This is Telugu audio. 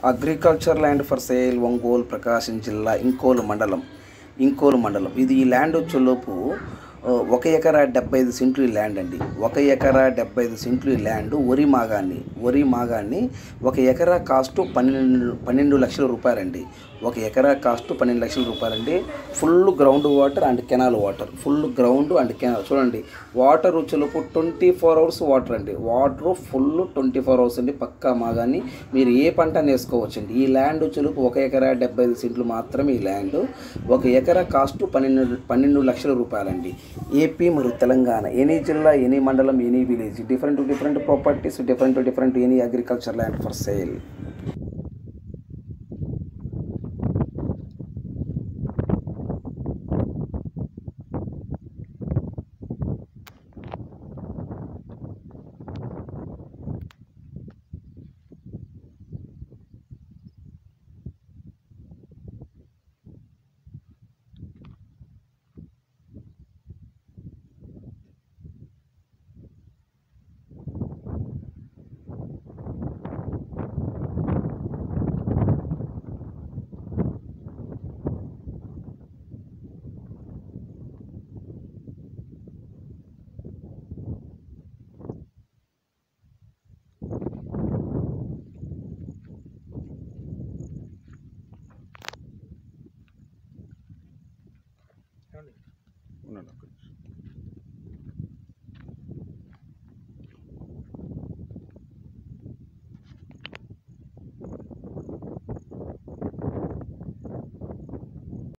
Agriculture land for sale Ongole Prakasam జిల్లా ఇంకోలు మండలం ఇంకోలు మండలం ఇది ఈ ల్యాండ్ వచ్చేలోపు ఆ, ఒక ఎకరా డెబ్బై ఐదు సెంట్లు ఈ ల్యాండ్ అండి ఒక ఎకరా డెబ్బై ఐదు సెంట్లు ఈ ల్యాండ్ వరి మాగాన్ని వరి మాగాన్ని ఒక ఎకరా కాస్ట్ పన్నెండు పన్నెండు లక్షల రూపాయలండి ఒక ఎకరా కాస్ట్ పన్నెండు లక్షల రూపాయలండి full ground water and canal water full ground and canal చూడండి వాటర్ వచ్చేలోపు ట్వంటీ ఫోర్ అవర్స్ వాటర్ అండి water full twenty four hours అండి పక్కా మాగాన్ని మీరు ఏ పంట వేసుకోవచ్చండి ఈ ల్యాండ్ వచ్చేలోపు ఒక ఎకరా డెబ్బై ఐదు సెంట్లు మాత్రమే ఈ ల్యాండ్ ఒక ఎకరా కాస్ట్ పన్నెండు పన్నెండు లక్షల రూపాయలండి ఏపీ మరియు తెలంగాణ ఎనీ జిల్లా ఎనీ మండలం any village different different properties different different any agriculture land for sale ఉన్నాను ఒక్క నిమిషం.